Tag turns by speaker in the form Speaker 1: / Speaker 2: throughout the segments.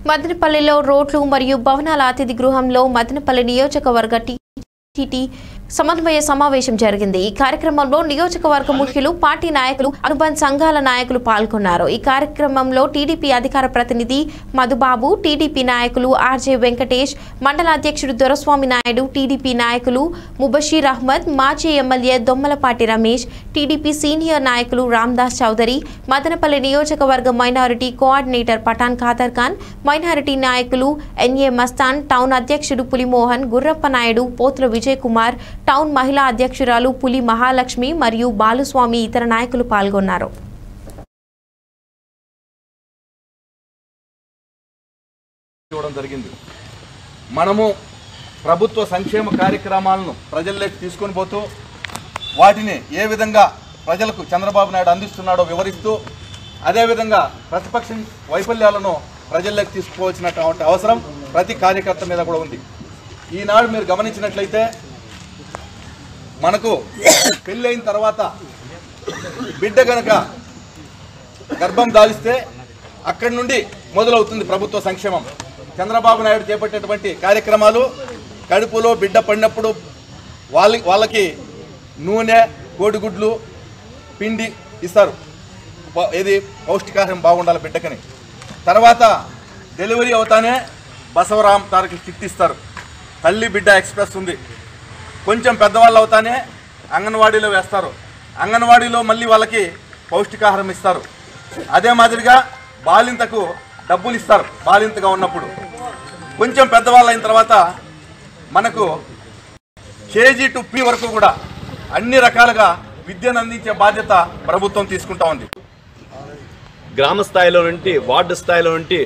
Speaker 1: మదనపల్లిలో రోడ్లు మరియు భవనాల అతిథి గృహంలో మదనపల్లి నియోజకవర్గ టీటీ సమన్వయ సమావేశం జరిగింది ఈ కార్యక్రమంలో నియోజకవర్గ ముఖ్యులు పార్టీ నాయకులు అనుబంధ సంఘాల నాయకులు పాల్గొన్నారు ఈ కార్యక్రమంలో టీడీపీ అధికార ప్రతినిధి మధుబాబు టీడీపీ నాయకులు ఆర్జే వెంకటేష్ మండల అధ్యక్షుడు దొరస్వామి నాయుడు టీడీపీ నాయకులు ముబషీర్ అహ్మద్ మాజీ MLA Dommalapati Ramesh TDP senior నాయకులు రామ్దాస్ చౌదరి మదనపల్లి నియోజకవర్గ minority coordinator Pathan Khader Khan minority నాయకులు ఎన్ఏ మస్తాన్ టౌన్ అధ్యక్షుడు పులిమోహన్ గుర్రప్ప నాయుడు పోతుల విజయ్ కుమార్ టౌన్ మహిళా అధ్యక్షురాలు పులి మహాలక్ష్మి మరియు బాలుస్వామి ఇతర నాయకులు పాల్గొన్నారు
Speaker 2: ఇవ్వడం జరిగింది మనము ప్రభుత్వ సంక్షేమ కార్యక్రమాలను ప్రజల్లోకి తీసుకొని పోతూ వాటిని ఏ విధంగా ప్రజలకు చంద్రబాబు నాయుడు అందిస్తున్నాడో వివరిస్తూ అదేవిధంగా ప్రతిపక్ష వైఫల్యాలను ప్రజల్లోకి తీసుకుపోవచ్చినటువంటి అవసరం ప్రతి కార్యకర్త మీద కూడా ఉంది ఈనాడు మీరు గమనించినట్లయితే మనకు పెళ్ళైన తర్వాత బిడ్డ గనక గర్భం దాలిస్తే అక్కడి నుండి మొదలవుతుంది ప్రభుత్వ సంక్షేమం చంద్రబాబు నాయుడు చేపట్టేటువంటి కార్యక్రమాలు కడుపులో బిడ్డ పడినప్పుడు వాళ్ళ వాళ్ళకి నూనె కోడిగుడ్లు పిండి ఇస్తారు ప- ఇది పౌష్టికాహారం బాగుండాలి బిడ్డకని తర్వాత డెలివరీ అవుతానే బసవరాం తారకి కిట్ ఇస్తారు తల్లి బిడ్డ ఎక్స్ప్రెస్ ఉంది కొంచెం పెద్దవాళ్ళు అవుతానే అంగన్వాడీలో వేస్తారు అంగన్వాడీలో మళ్ళీ వాళ్ళకి పౌష్టికాహారం ఇస్తారు అదే మాదిరిగా బాలింతకు డబ్బులు ఇస్తారు బాలింతగా ఉన్నప్పుడు కొంచెం పెద్దవాళ్ళు అయిన తర్వాత మనకు కేజీ టు పి వరకు కూడా అన్ని రకాలుగా విద్యను అందించే బాధ్యత ప్రభుత్వం తీసుకుంటా ఉంది
Speaker 3: గ్రామ స్థాయిలో నుండి వార్డు స్థాయిలో నుండి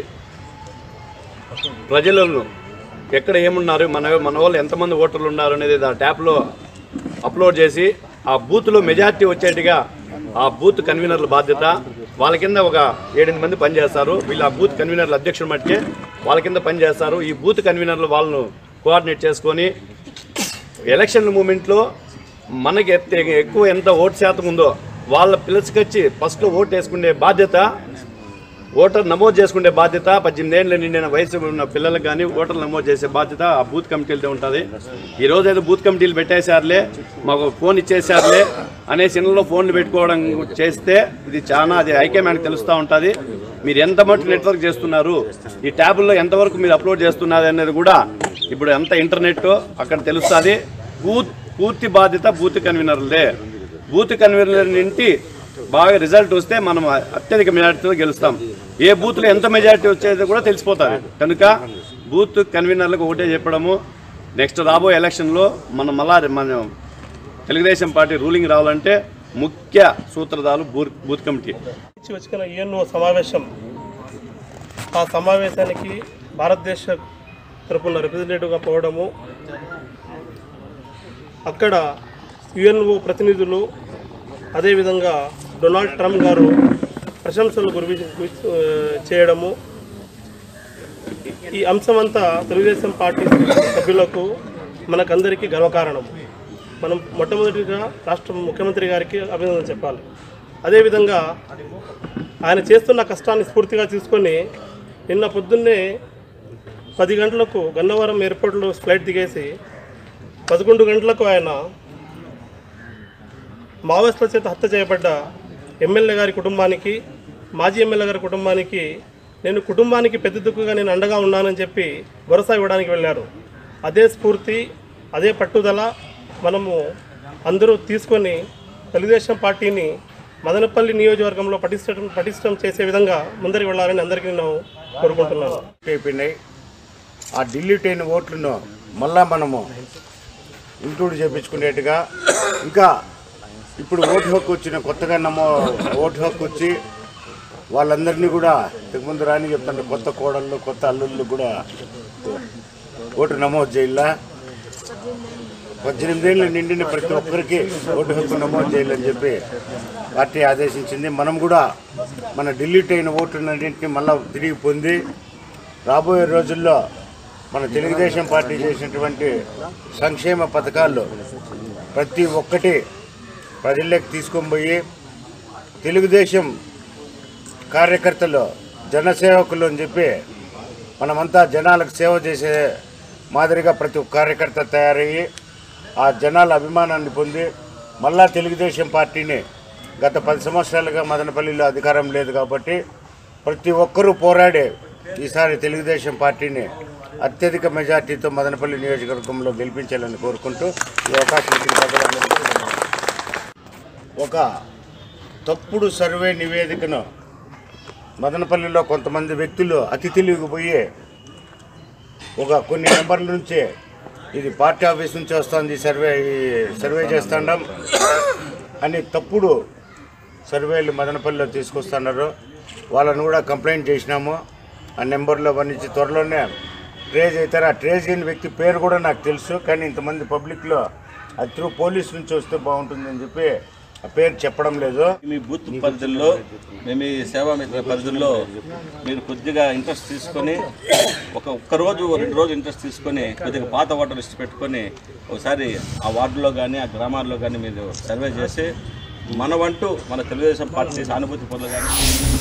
Speaker 3: ప్రజలను ఎక్కడ ఏమున్నారు మన మన వాళ్ళు ఎంతమంది ఓటర్లు ఉన్నారు అనేది ఆ ట్యాప్లో అప్లోడ్ చేసి ఆ బూత్లో మెజారిటీ వచ్చేట్టుగా ఆ బూత్ కన్వీనర్ల బాధ్యత వాళ్ళ కింద ఒక ఏడెనిమిది మంది పనిచేస్తారు వీళ్ళు ఆ బూత్ కన్వీనర్ల అధ్యక్షుడు మట్టికే వాళ్ళ కింద పనిచేస్తారు ఈ బూత్ కన్వీనర్లు వాళ్ళను కోఆర్డినేట్ చేసుకొని ఎలక్షన్ మూమెంట్లో మనకి ఎత్త- ఎక్కువ ఎంత ఓటు శాతం ఉందో వాళ్ళ పిలుచుకొచ్చి ఫస్ట్లో ఓటు వేసుకునే బాధ్యత ఓటర్ నమోదు చేసుకునే బాధ్యత పద్దెనిమిది ఏళ్ళు నిండిన వయసు ఉన్న పిల్లలకు కానీ ఓటర్లు నమోదు చేసే బాధ్యత ఆ బూత్ కమిటీలతో ఉంటుంది ఈ రోజు ఏదో బూత్ కమిటీలు పెట్టేశారులే మాకు ఫోన్ ఇచ్చేసారులే అనేసి ఇళ్ళలో ఫోన్లు పెట్టుకోవడం చేస్తే ఇది చాలా అది హైకమాండ్కి తెలుస్తూ ఉంటుంది మీరు ఎంత మటు నెట్వర్క్ చేస్తున్నారు ఈ ట్యాబుల్లో ఎంతవరకు మీరు అప్లోడ్ చేస్తున్నారు అనేది కూడా ఇప్పుడు ఎంత ఇంటర్నెట్ అక్కడ తెలుస్తుంది బూత్ పూర్తి బాధ్యత బూత్ కన్వీనర్లదే బూత్ కన్వీనర్ నుండి బాగా రిజల్ట్ వస్తే మనం అత్యధిక మెజార్టీతో గెలుస్తాం ఏ బూత్లో ఎంత మెజారిటీ వచ్చేది కూడా తెలిసిపోతుంది కనుక బూత్ కన్వీనర్లకు ఒకటే చెప్పడము నెక్స్ట్ రాబోయే ఎలక్షన్లో మనం మళ్ళా మన తెలుగుదేశం పార్టీ రూలింగ్ రావాలంటే ముఖ్య సూత్రధారులు బూత్ బూత్ కమిటీ
Speaker 4: నుంచి వచ్చిన యుఎన్ఓ సమావేశం ఆ సమావేశానికి భారతదేశ తరపున రిప్రజెంటేటివ్గా పోవడము అక్కడ యుఎన్ఓ ప్రతినిధులు అదేవిధంగా డొనాల్డ్ ట్రంప్ గారు ప్రశంసలు గురి చేయడము ఈ అంశమంతా తెలుగుదేశం పార్టీ సభ్యులకు మనకందరికీ గర్వకారణం మనం మొట్టమొదటిగా రాష్ట్ర ముఖ్యమంత్రి గారికి అభినందన చెప్పాలి అదేవిధంగా ఆయన చేస్తున్న కష్టాన్ని స్ఫూర్తిగా తీసుకొని నిన్న పొద్దున్నే పది గంటలకు గన్నవరం ఎయిర్పోర్ట్లో ఫ్లైట్ దిగేసి పదకొండు గంటలకు ఆయన మావోయిస్టుల చేత హత్య చేయబడ్డ ఎమ్మెల్యే గారి కుటుంబానికి మాజీ ఎమ్మెల్యే గారి కుటుంబానికి నేను కుటుంబానికి పెద్ద దిక్కుగా నేను అండగా ఉన్నానని చెప్పి భరోసా ఇవ్వడానికి వెళ్ళారు అదే స్ఫూర్తి అదే పట్టుదల మనము అందరూ తీసుకొని తెలుగుదేశం పార్టీని మదనపల్లి నియోజకవర్గంలో పటిష్టం పటిష్టం చేసే విధంగా ముందరికి వెళ్ళాలని అందరికీ నేను కోరుకుంటున్నాను
Speaker 5: అయిపోయినాయి ఆ డిలీట్ అయిన ఓట్లను మళ్ళా మనము ఇంక్లూడ్ చేయించుకునేట్టుగా ఇంకా ఇప్పుడు ఓటు హక్కు వచ్చిన కొత్తగా నమో ఓటు హక్కు వచ్చి వాళ్ళందరినీ కూడా ఇంతకుముందు రాని చెప్తాను కొత్త కోడళ్ళు కొత్త అల్లుళ్ళు కూడా ఓటు నమోదు చేయాల పద్దెనిమిదేళ్ళు నిండిన ప్రతి ఒక్కరికి ఓటు హక్కు నమోదు చేయాలని చెప్పి పార్టీ ఆదేశించింది మనం కూడా మన డిలీట్ అయిన ఓటులన్నింటినీ మళ్ళీ తిరిగి పొంది రాబోయే రోజుల్లో మన తెలుగుదేశం పార్టీ చేసినటువంటి సంక్షేమ పథకాల్లో ప్రతి ఒక్కటి ప్రజల్లోకి తీసుకొని పోయి తెలుగుదేశం కార్యకర్తలు జనసేవకులు అని చెప్పి మనమంతా జనాలకు సేవ చేసే మాదిరిగా ప్రతి ఒక్క కార్యకర్త తయారయ్యి ఆ జనాల అభిమానాన్ని పొంది మళ్ళా తెలుగుదేశం పార్టీని గత పది సంవత్సరాలుగా మదనపల్లిలో అధికారం లేదు కాబట్టి ప్రతి ఒక్కరూ పోరాడే ఈసారి తెలుగుదేశం పార్టీని అత్యధిక మెజార్టీతో మదనపల్లి నియోజకవర్గంలో గెలిపించాలని కోరుకుంటూ ఈ అవకాశం ఇచ్చిన ప్రజలందరికీ ధన్యవాదాలు. ఒక తప్పుడు సర్వే నివేదికను మదనపల్లిలో కొంతమంది వ్యక్తులు అతి తెలివికి పోయి ఒక కొన్ని నెంబర్ల నుంచి ఇది పార్టీ ఆఫీస్ నుంచి వస్తుంది సర్వే ఈ సర్వే చేస్తాండం అని తప్పుడు సర్వేలు మదనపల్లిలో తీసుకొస్తున్నారు వాళ్ళను కూడా కంప్లైంట్ చేసినాము ఆ నెంబర్లో వర్ణించి త్వరలోనే ట్రేజ్ అవుతారు ఆ ట్రేజ్ అయిన వ్యక్తి పేరు కూడా నాకు తెలుసు కానీ ఇంతమంది పబ్లిక్లో అది త్రూ పోలీస్ నుంచి వస్తే బాగుంటుందని చెప్పి ఆ పేరు చెప్పడం లేదు
Speaker 6: మీ బూత్ పరిధుల్లో మేము ఈ సేవా మిత్ర పరిధుల్లో మీరు కొద్దిగా ఇంట్రెస్ట్ తీసుకొని ఒక ఒక్క రోజు రెండు రోజులు ఇంట్రెస్ట్ తీసుకొని కొద్దిగా పాత ఓటర్ లిస్ట్ పెట్టుకొని ఒకసారి ఆ వార్డులో కానీ ఆ గ్రామాల్లో కానీ మీరు సర్వే చేసి మన వంటూ మన తెలుగుదేశం పార్టీ సానుభూతి పొందగానే